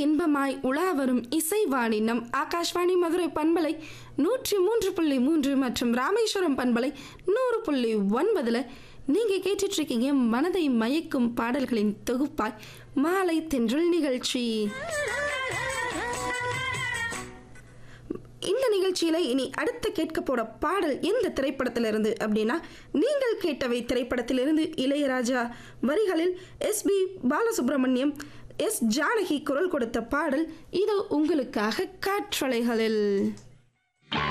இன்பமாய் உலா வரும் இசைவாணி நம் ஆகாஷ்வாணி மதுரை பண்பலை நூற்றி மூன்று புள்ளி மூன்று மற்றும் ராமேஸ்வரம் பண்பலை நூறு புள்ளி ஒன்பதுல நீங்க கேட்டுட்டு இருக்கீங்க மனதை மயக்கும் பாடல்களின் தொகுப்பாய் மாலை தென்றல் நிகழ்ச்சி இந்த நிகழ்ச்சியில இனி அடுத்து கேட்க போற பாடல் எந்த திரைப்படத்திலிருந்து அப்படின்னா நீங்கள் கேட்டவை திரைப்படத்திலிருந்து இளையராஜா வரிகளில் S P Balasubrahmanyam S Janaki குரல் கொடுத்த பாடல் இது உங்களுக்காக காற்றலைகளில்